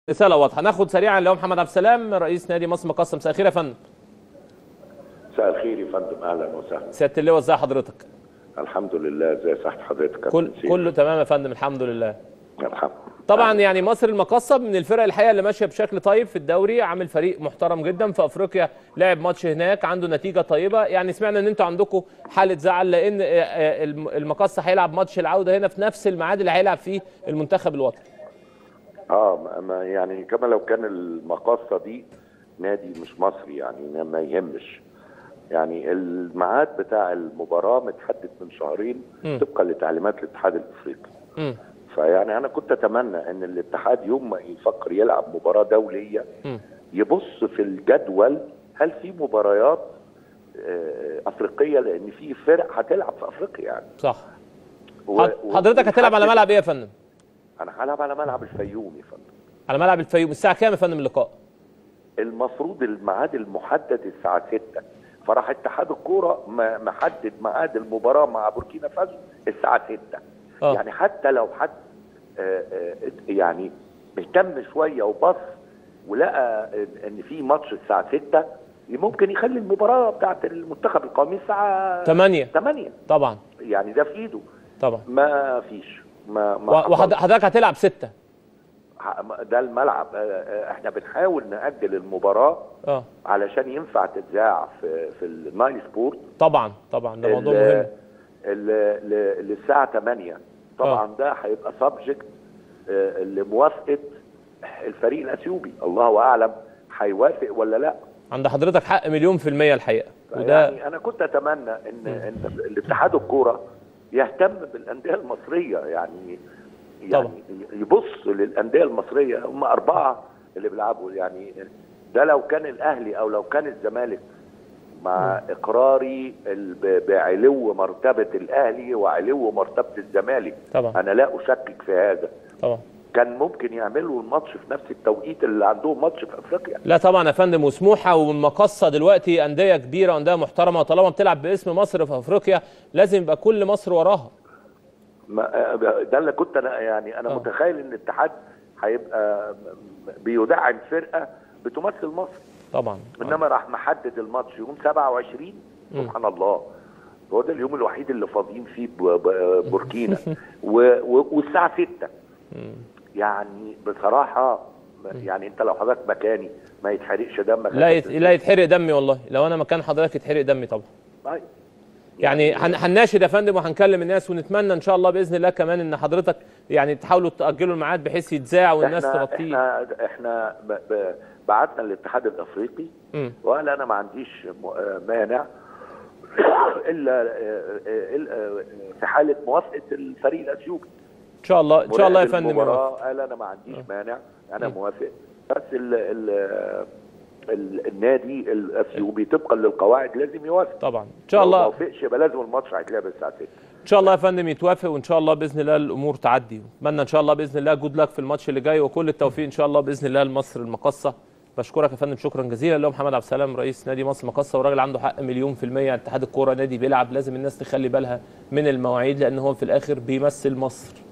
رساله واضحه ناخد سريعا اللي هو محمد عبد السلام رئيس نادي مصر مقصه مساء الخير يا فندم مساء الخير يا فندم اهلا وسهلا سياده اللواء ازي حضرتك الحمد لله ازي صحه حضرتك يا كل كابتن سيف؟ كله تمام يا فندم الحمد لله الحمد طبعا يعني مصر المقصه من الفرق الحقيقه اللي ماشيه بشكل طيب في الدوري عامل فريق محترم جدا في افريقيا لعب ماتش هناك عنده نتيجه طيبه يعني سمعنا ان انتوا عندكم حاله زعل لان آه، آه، الم- المقصه هيلعب ماتش العوده هنا في نفس الميعاد اللي هيلعب فيه المنتخب الوطني اه ما- ما يعني كما لو كان المقاصه دي نادي مش مصري يعني ما يهمش يعني الميعاد بتاع المباراه متحدد من شهرين طبقا لتعليمات الاتحاد الافريقي مم. فيعني انا كنت اتمنى ان الاتحاد يوم ما يفكر يلعب مباراه دوليه مم. يبص في الجدول هل في مباريات آه، افريقيه لان في فرق هتلعب في افريقيا يعني صح و- حض- و- حضرتك هتلعب على ويحدد- ملعب ايه يا فندم انا هلعب على ملعب الفيوم يا فندم على ملعب الفيوم الساعه كام يا فندم اللقاء المفروض الميعاد المحدد الساعه 6 فراح اتحاد الكوره م- محدد ميعاد المباراه مع بوركينا فاسو الساعه 6 آه. يعني حتى لو حد آه، آه، يعني اهتم شويه وبص ولقى إن- ان في ماتش الساعه 6 ممكن يخلي المباراه بتاعت المنتخب القومي الساعه 8 8 طبعا يعني ده في ايده طبعا ما فيش ما ما حصلش. وحضرتك هتلعب 6 ح- ده الملعب آه، آه، احنا بنحاول نأجل المباراه اه علشان ينفع تتذاع في في النايل سبورت طبعا طبعا ده موضوع ال- مهم ال- ل- للساعه 8 طبعا ده هيبقى سبجكت لموافقه الفريق الاثيوبي الله اعلم هيوافق ولا لا عند حضرتك حق مليون في المية الحقيقة وده يعني انا كنت اتمنى ان ان الاتحاد الكوره يهتم بالانديه المصريه يعني يعني يبص للانديه المصريه هم اربعه اللي بيلعبوا يعني ده لو كان الاهلي او لو كان الزمالك مع اقراري ال- ب- بعلو مرتبه الاهلي وعلو مرتبه الزمالك طبعا انا لا اشكك في هذا طبعا كان ممكن يعملوا الماتش في نفس التوقيت اللي عندهم ماتش في افريقيا لا طبعا يا فندم وسموحة والمقصة دلوقتي أندية كبيرة وأندية محترمة وطالما بتلعب باسم مصر في أفريقيا لازم يبقى كل مصر وراها ما ده اللي كنت انا يعني انا آه. متخيل ان الاتحاد هيبقى بيدعم فرقه بتمثل مصر طبعا انما راح محدد الماتش يوم 27 سبحان الله هو ده اليوم الوحيد اللي فاضيين فيه ب- ب- بوركينا و- و- والساعه 6 يعني بصراحه يعني انت لو حضرتك مكاني ما يتحرقش دمك لا يت... لا يتحرق دمي والله لو أنا مكان حضرتك يتحرق دمي طبعا طيب. يعني هن- هنناشد يا فندم وهنكلم الناس ونتمنى ان شاء الله باذن الله كمان ان حضرتك يعني تحاولوا تاجلوا الميعاد بحيث يتذاع والناس احنا تغطيه احنا احنا ب- ب- بعتنا للاتحاد الافريقي مم. وقال انا ما عنديش م- آه مانع الا آه، آه، إلا، آه، في حاله موافقه الفريق الاثيوبي ان شاء الله ان شاء الله يا مراقب فندم المباراه يوافق. قال انا ما عنديش مانع انا موافق بس ال ال ال النادي الاثيوبي طبقا للقواعد لازم يوافق طبعا ان شاء لو ما الله وافقش يبقى لازم الماتش هيتلعب الساعه 6 ان شاء الله يا فندم يتوافق وان شاء الله باذن الله الامور تعدي اتمنى ان شاء الله باذن الله جود لك في الماتش اللي جاي وكل التوفيق ان شاء الله باذن الله لمصر المقصه بشكرك يا فندم شكرا جزيلا اللي هو محمد عبد السلام رئيس نادي مصر المقصه وراجل عنده حق مليون في الميه اتحاد الكوره نادي بيلعب لازم الناس تخلي بالها من المواعيد لان هو في الاخر بيمثل مصر